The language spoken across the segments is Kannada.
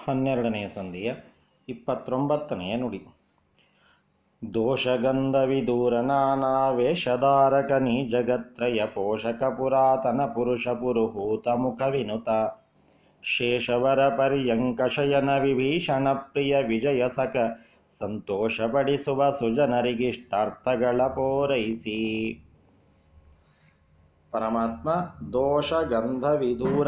ಹನ್ನೆರಡನೆಯ ಸಂಧಿಯ ಇಪ್ಪತ್ತೊಂಬತ್ತನೆಯ ನುಡಿ ದೋಷಗಂಧವಿದೂರ ನಾನಾ ವೇಷಧಾರಕ ನೀ ಜಗತ್ರಯ ಪೋಷಕ ಪುರಾತನ ಪುರುಷ ಪುರುಹೂತ ಮುಖ ವಿನುತ ಶೇಷವರ ಪರ್ಯಂಕ ಶಯನ ವಿಭೀಷಣ ಪ್ರಿಯ ವಿಜಯ ಸಕ ಸಂತೋಷಪಡಿಸುವ ಸುಜನರಿಗಿಷ್ಟಾರ್ಥಗಳ ಪೂರೈಸಿ ಪರಮಾತ್ಮ ದೋಷ ಗಂಧ ವಿದೂರ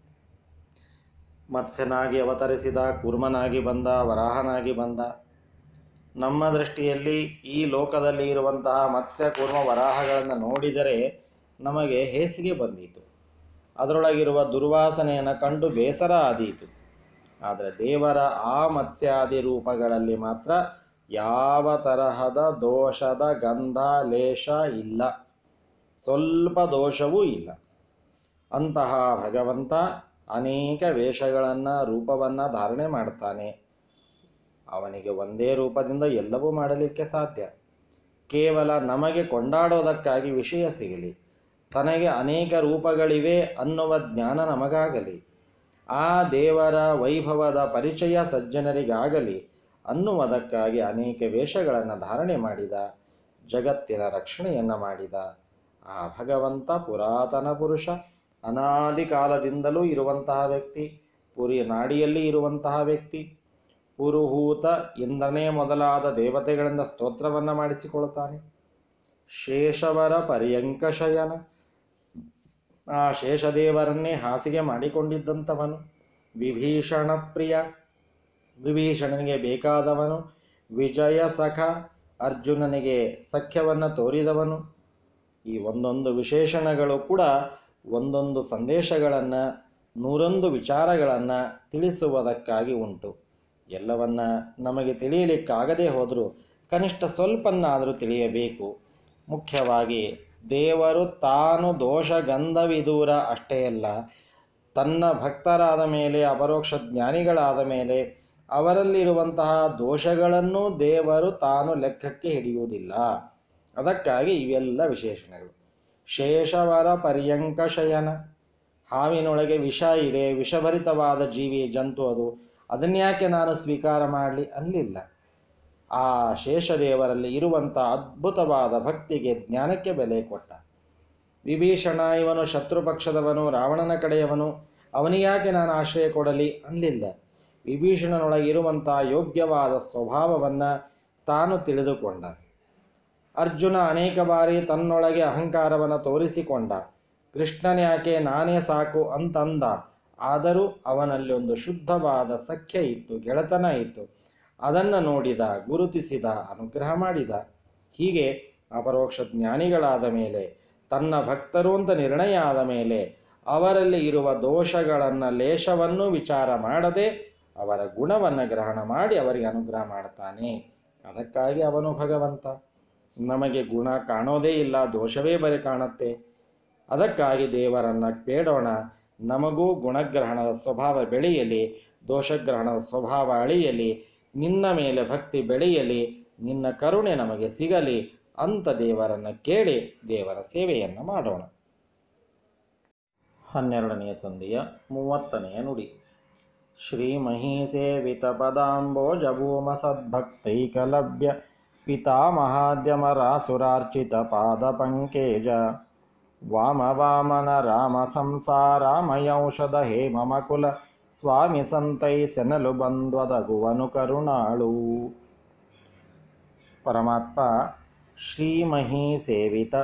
ಮತ್ಸ್ಯನಾಗಿ ಅವತರಿಸಿದ ಕೂರ್ಮನಾಗಿ ಬಂದ ವರಾಹನಾಗಿ ಬಂದ ನಮ್ಮ ದೃಷ್ಟಿಯಲ್ಲಿ ಈ ಲೋಕದಲ್ಲಿ ಇರುವಂತಹ ಮತ್ಸ್ಯ ಕೂರ್ಮ ವರಾಹಗಳನ್ನು ನೋಡಿದರೆ ನಮಗೆ ಹೇಸಿಗೆ ಬಂದೀತು ಅದರೊಳಗಿರುವ ದುರ್ವಾಸನೆಯನ್ನು ಕಂಡು ಬೇಸರ ಆದೀತು ಆದರೆ ದೇವರ ಆ ಮತ್ಸ್ಯಾದಿ ರೂಪಗಳಲ್ಲಿ ಮಾತ್ರ ಯಾವ ತರಹದ ದೋಷದ ಗಂಧ ಲೇಷ ಇಲ್ಲ ಸ್ವಲ್ಪ ದೋಷವೂ ಇಲ್ಲ ಅಂತಹ ಭಗವಂತ ಅನೇಕ ವೇಷಗಳನ್ನು ರೂಪವನ್ನು ಧಾರಣೆ ಮಾಡ್ತಾನೆ ಅವನಿಗೆ ಒಂದೇ ರೂಪದಿಂದ ಎಲ್ಲವೂ ಮಾಡಲಿಕ್ಕೆ ಸಾಧ್ಯ ಕೇವಲ ನಮಗೆ ಕೊಂಡಾಡೋದಕ್ಕಾಗಿ ವಿಷಯ ಸಿಗಲಿ ತನಗೆ ಅನೇಕ ರೂಪಗಳಿವೆ ಅನ್ನುವ ಜ್ಞಾನ ನಮಗಾಗಲಿ ಆ ದೇವರ ವೈಭವದ ಪರಿಚಯ ಸಜ್ಜನರಿಗಾಗಲಿ ಅನ್ನುವುದಕ್ಕಾಗಿ ಅನೇಕ ವೇಷಗಳನ್ನು ಧಾರಣೆ ಮಾಡಿದ ಜಗತ್ತಿನ ರಕ್ಷಣೆಯನ್ನು ಮಾಡಿದ ಆ ಭಗವಂತ ಪುರಾತನ ಪುರುಷ ಅನಾದಿ ಕಾಲದಿಂದಲೂ ಇರುವಂತಹ ವ್ಯಕ್ತಿ ಪುರಿ ನಾಡಿಯಲ್ಲಿ ಇರುವಂತಹ ವ್ಯಕ್ತಿ ಪುರುಹೂತ ಇಂದ್ರನೇ ಮೊದಲಾದ ದೇವತೆಗಳಿಂದ ಸ್ತೋತ್ರವನ್ನು ಮಾಡಿಸಿಕೊಳ್ತಾನೆ ಶೇಷವರ ಪರ್ಯಂಕ ಶಯನ ಆ ಶೇಷದೇವರನ್ನೇ ಹಾಸಿಗೆ ಮಾಡಿಕೊಂಡಿದ್ದಂಥವನು ವಿಭೀಷಣ ಪ್ರಿಯ ವಿಭೀಷಣನಿಗೆ ಬೇಕಾದವನು ವಿಜಯ ಸಖ ಅರ್ಜುನನಿಗೆ ಸಖ್ಯವನ್ನು ತೋರಿದವನು ಈ ಒಂದೊಂದು ವಿಶೇಷಣಗಳು ಕೂಡ ಒಂದೊಂದು ಸಂದೇಶಗಳನ್ನು ನೂರೊಂದು ವಿಚಾರಗಳನ್ನು ತಿಳಿಸುವುದಕ್ಕಾಗಿ ಉಂಟು ಎಲ್ಲವನ್ನ ನಮಗೆ ತಿಳಿಯಲಿಕ್ಕಾಗದೇ ಹೋದರೂ ಕನಿಷ್ಠ ಸ್ವಲ್ಪನ್ನಾದರೂ ತಿಳಿಯಬೇಕು ಮುಖ್ಯವಾಗಿ ದೇವರು ತಾನು ದೋಷ ಗಂಧವಿದೂರ ಅಷ್ಟೇ ಅಲ್ಲ ತನ್ನ ಭಕ್ತರಾದ ಮೇಲೆ ಅಪರೋಕ್ಷ ಜ್ಞಾನಿಗಳಾದ ಮೇಲೆ ಅವರಲ್ಲಿರುವಂತಹ ದೋಷಗಳನ್ನು ದೇವರು ತಾನು ಲೆಕ್ಕಕ್ಕೆ ಹಿಡಿಯುವುದಿಲ್ಲ ಅದಕ್ಕಾಗಿ ಇವೆಲ್ಲ ವಿಶೇಷಣಗಳು ಶೇಷವರ ಪರ್ಯಂಕ ಶಯನ ಹಾವಿನೊಳಗೆ ವಿಷ ಇದೆ ವಿಷಭರಿತವಾದ ಜೀವಿ ಜಂತು ಅದು ಅದನ್ಯಾಕೆ ನಾನು ಸ್ವೀಕಾರ ಮಾಡಲಿ ಅನ್ನಲಿಲ್ಲ ಆ ಶೇಷದೇವರಲ್ಲಿ ಇರುವಂಥ ಅದ್ಭುತವಾದ ಭಕ್ತಿಗೆ ಜ್ಞಾನಕ್ಕೆ ಬೆಲೆ ಕೊಟ್ಟ ವಿಭೀಷಣ ಇವನು ಶತ್ರು ಪಕ್ಷದವನು ರಾವಣನ ಕಡೆಯವನು ಅವನಿಗ್ಯಾಕೆ ನಾನು ಆಶ್ರಯ ಕೊಡಲಿ ಅನ್ನಲಿಲ್ಲ ವಿಭೀಷಣನೊಳಗೆ ಇರುವಂಥ ಯೋಗ್ಯವಾದ ಸ್ವಭಾವವನ್ನು ತಾನು ತಿಳಿದುಕೊಂಡ ಅರ್ಜುನ ಅನೇಕ ಬಾರಿ ತನ್ನೊಳಗೆ ಅಹಂಕಾರವನ್ನು ತೋರಿಸಿಕೊಂಡ ಕೃಷ್ಣನ್ಯಾಕೆ ನಾನೇ ಸಾಕು ಅಂತಂದ ಆದರೂ ಅವನಲ್ಲಿ ಒಂದು ಶುದ್ಧವಾದ ಸಖ್ಯ ಇತ್ತು ಗೆಳೆತನ ಇತ್ತು ಅದನ್ನು ನೋಡಿದ ಗುರುತಿಸಿದ ಅನುಗ್ರಹ ಮಾಡಿದ ಹೀಗೆ ಅಪರೋಕ್ಷ ಜ್ಞಾನಿಗಳಾದ ಮೇಲೆ ತನ್ನ ಭಕ್ತರು ಅಂತ ನಿರ್ಣಯ ಆದ ಮೇಲೆ ಅವರಲ್ಲಿ ಇರುವ ದೋಷಗಳನ್ನು ಲೇಷವನ್ನು ವಿಚಾರ ಮಾಡದೆ ಅವರ ಗುಣವನ್ನು ಗ್ರಹಣ ಮಾಡಿ ಅವರಿಗೆ ಅನುಗ್ರಹ ಮಾಡ್ತಾನೆ ಅದಕ್ಕಾಗಿ ಅವನು ಭಗವಂತ ನಮಗೆ ಗುಣ ಕಾಣೋದೇ ಇಲ್ಲ ದೋಷವೇ ಬರೀ ಕಾಣುತ್ತೆ ಅದಕ್ಕಾಗಿ ದೇವರನ್ನು ಬೇಡೋಣ ನಮಗೂ ಗುಣಗ್ರಹಣದ ಸ್ವಭಾವ ಬೆಳೆಯಲಿ ದೋಷಗ್ರಹಣದ ಸ್ವಭಾವ ಅಳಿಯಲಿ ನಿನ್ನ ಮೇಲೆ ಭಕ್ತಿ ಬೆಳೆಯಲಿ ನಿನ್ನ ಕರುಣೆ ನಮಗೆ ಸಿಗಲಿ ಅಂತ ದೇವರನ್ನು ಕೇಳಿ ದೇವರ ಸೇವೆಯನ್ನು ಮಾಡೋಣ ಹನ್ನೆರಡನೆಯ ಸಂಧಿಯ ಮೂವತ್ತನೆಯ ನುಡಿ ಶ್ರೀ ಮಹೀಸೇವಿತ ಪದಾಂಬೋಜ ಭೂಮ ಸದ್ಭಕ್ತೈಕಲಭ್ಯ ಪಿತಾಮಹಾದ್ಯಮರಾಸುರಾರ್ಚಿತ ಪಾದ ಪಂಕೇಜ ವಾಮ ವಾಮನ ರಾಮ ಸಂಸಾರಾಮಯೌಷಧ ಹೇಮ ಮಕುಲ ಸ್ವಾಮಿ ಸಂತೈ ಸೆನಲು ಬಂದ್ವದಗುವನು ಕರುಣಾಳು ಪರಮಾತ್ಮ ಶ್ರೀಮಹಿ ಸೇವಿತ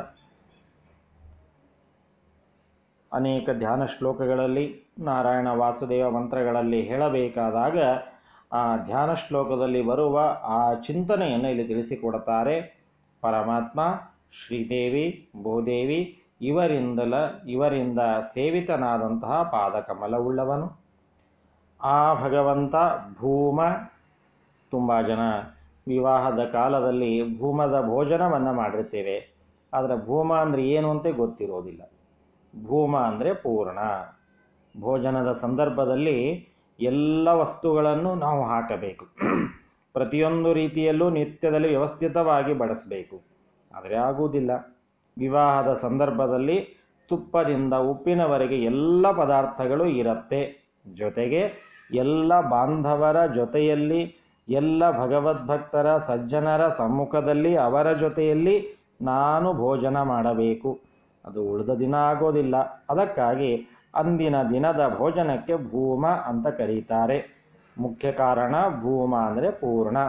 ಅನೇಕ ಧ್ಯಾನ ಶ್ಲೋಕಗಳಲ್ಲಿ ನಾರಾಯಣ ವಾಸುದೇವ ಮಂತ್ರಗಳಲ್ಲಿ ಹೇಳಬೇಕಾದಾಗ ಆ ಧ್ಯಾನ ಶ್ಲೋಕದಲ್ಲಿ ಬರುವ ಆ ಚಿಂತನೆಯನ್ನು ಇಲ್ಲಿ ತಿಳಿಸಿಕೊಡುತ್ತಾರೆ ಪರಮಾತ್ಮ ಶ್ರೀದೇವಿ ಭೂದೇವಿ ಇವರಿಂದಲ ಇವರಿಂದ ಸೇವಿತನಾದಂತಹ ಪಾದಕಮಲವುಳ್ಳವನು ಆ ಭಗವಂತ ಭೂಮ ತುಂಬ ಜನ ವಿವಾಹದ ಕಾಲದಲ್ಲಿ ಭೂಮದ ಭೋಜನವನ್ನು ಮಾಡಿರ್ತೇವೆ ಆದರೆ ಭೂಮ ಅಂದರೆ ಏನು ಅಂತ ಗೊತ್ತಿರೋದಿಲ್ಲ ಭೂಮ ಅಂದರೆ ಪೂರ್ಣ ಭೋಜನದ ಸಂದರ್ಭದಲ್ಲಿ ಎಲ್ಲ ವಸ್ತುಗಳನ್ನು ನಾವು ಹಾಕಬೇಕು ಪ್ರತಿಯೊಂದು ರೀತಿಯಲ್ಲೂ ನಿತ್ಯದಲ್ಲಿ ವ್ಯವಸ್ಥಿತವಾಗಿ ಬಳಸಬೇಕು ಆದರೆ ಆಗುವುದಿಲ್ಲ ವಿವಾಹದ ಸಂದರ್ಭದಲ್ಲಿ ತುಪ್ಪದಿಂದ ಉಪ್ಪಿನವರೆಗೆ ಎಲ್ಲ ಪದಾರ್ಥಗಳು ಇರುತ್ತೆ ಜೊತೆಗೆ ಎಲ್ಲ ಬಾಂಧವರ ಜೊತೆಯಲ್ಲಿ ಎಲ್ಲ ಭಗವದ್ಭಕ್ತರ ಸಜ್ಜನರ ಸಮ್ಮುಖದಲ್ಲಿ ಅವರ ಜೊತೆಯಲ್ಲಿ ನಾನು ಭೋಜನ ಮಾಡಬೇಕು ಅದು ಉಳಿದ ದಿನ ಆಗೋದಿಲ್ಲ ಅದಕ್ಕಾಗಿ ಅಂದಿನ ದಿನದ ಭೋಜನಕ್ಕೆ ಭೂಮ ಅಂತ ಕರೀತಾರೆ ಮುಖ್ಯ ಕಾರಣ ಭೂಮ ಅಂದರೆ ಪೂರ್ಣ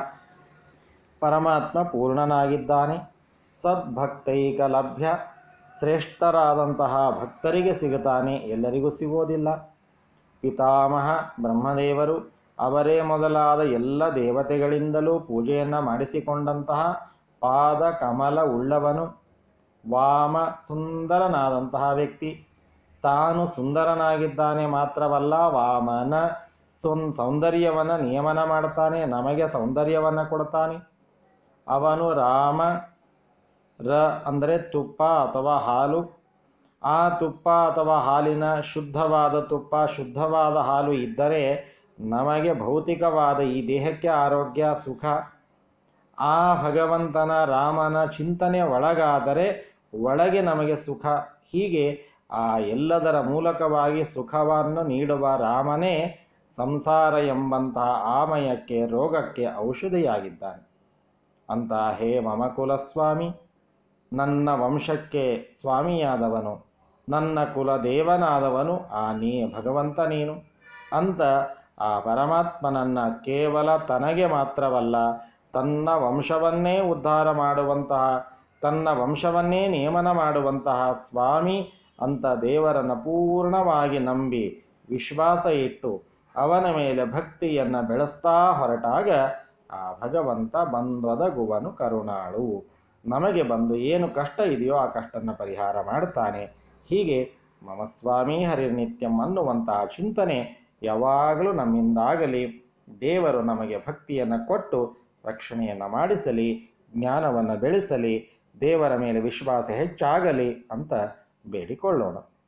ಪರಮಾತ್ಮ ಪೂರ್ಣನಾಗಿದ್ದಾನೆ ಸದ್ಭಕ್ತೈಕ ಲಭ್ಯ ಶ್ರೇಷ್ಠರಾದಂತಹ ಭಕ್ತರಿಗೆ ಸಿಗುತ್ತಾನೆ ಎಲ್ಲರಿಗೂ ಸಿಗೋದಿಲ್ಲ ಪಿತಾಮಹ ಬ್ರಹ್ಮದೇವರು ಅವರೇ ಮೊದಲಾದ ಎಲ್ಲ ದೇವತೆಗಳಿಂದಲೂ ಪೂಜೆಯನ್ನು ಮಾಡಿಸಿಕೊಂಡಂತಹ ಪಾದ ಕಮಲ ಉಳ್ಳವನು ವಾಮ ಸುಂದರನಾದಂತಹ ವ್ಯಕ್ತಿ ತಾನು ಸುಂದರನಾಗಿದ್ದಾನೆ ಮಾತ್ರವಲ್ಲ ವಾಮನ ಸುನ್ ಸೌಂದರ್ಯವನ್ನು ನಿಯಮನ ಮಾಡ್ತಾನೆ ನಮಗೆ ಸೌಂದರ್ಯವನ್ನು ಕೊಡ್ತಾನೆ ಅವನು ರಾಮ ರ ಅಂದರೆ ತುಪ್ಪ ಅಥವಾ ಹಾಲು ಆ ತುಪ್ಪ ಅಥವಾ ಹಾಲಿನ ಶುದ್ಧವಾದ ತುಪ್ಪ ಶುದ್ಧವಾದ ಹಾಲು ಇದ್ದರೆ ನಮಗೆ ಭೌತಿಕವಾದ ಈ ದೇಹಕ್ಕೆ ಆರೋಗ್ಯ ಸುಖ ಆ ಭಗವಂತನ ರಾಮನ ಚಿಂತನೆ ಒಳಗಾದರೆ ಒಳಗೆ ನಮಗೆ ಸುಖ ಹೀಗೆ ಆ ಎಲ್ಲದರ ಮೂಲಕವಾಗಿ ಸುಖವನ್ನು ನೀಡುವ ರಾಮನೇ ಸಂಸಾರ ಎಂಬಂತಹ ಆಮಯಕ್ಕೆ ರೋಗಕ್ಕೆ ಔಷಧಿಯಾಗಿದ್ದಾನೆ ಅಂತ ಹೇ ಮಮ ಸ್ವಾಮಿ ನನ್ನ ವಂಶಕ್ಕೆ ಸ್ವಾಮಿಯಾದವನು ನನ್ನ ಕುಲದೇವನಾದವನು ಆ ನೀ ಭಗವಂತ ನೀನು ಅಂತ ಆ ಪರಮಾತ್ಮನನ್ನ ಕೇವಲ ತನಗೆ ಮಾತ್ರವಲ್ಲ ತನ್ನ ವಂಶವನ್ನೇ ಉದ್ಧಾರ ಮಾಡುವಂತಹ ತನ್ನ ವಂಶವನ್ನೇ ನಿಯಮನ ಮಾಡುವಂತಹ ಸ್ವಾಮಿ ಅಂತ ದೇವರನ್ನು ಪೂರ್ಣವಾಗಿ ನಂಬಿ ವಿಶ್ವಾಸ ಇಟ್ಟು ಅವನ ಮೇಲೆ ಭಕ್ತಿಯನ್ನು ಬೆಳೆಸ್ತಾ ಹೊರಟಾಗ ಆ ಭಗವಂತ ಬಂದೊದಗುವನು ಕರುಣಾಳು ನಮಗೆ ಬಂದು ಏನು ಕಷ್ಟ ಇದೆಯೋ ಆ ಕಷ್ಟನ ಪರಿಹಾರ ಮಾಡ್ತಾನೆ ಹೀಗೆ ಮಮ ಸ್ವಾಮಿ ಹರಿರ್ನಿತ್ಯಂ ಅನ್ನುವಂತಹ ಚಿಂತನೆ ಯಾವಾಗಲೂ ನಮ್ಮಿಂದಾಗಲಿ ದೇವರು ನಮಗೆ ಭಕ್ತಿಯನ್ನು ಕೊಟ್ಟು ರಕ್ಷಣೆಯನ್ನು ಮಾಡಿಸಲಿ ಜ್ಞಾನವನ್ನು ಬೆಳೆಸಲಿ ದೇವರ ಮೇಲೆ ವಿಶ್ವಾಸ ಹೆಚ್ಚಾಗಲಿ ಅಂತ ಬೇಡಿಕೊಳ್ಳೋಣ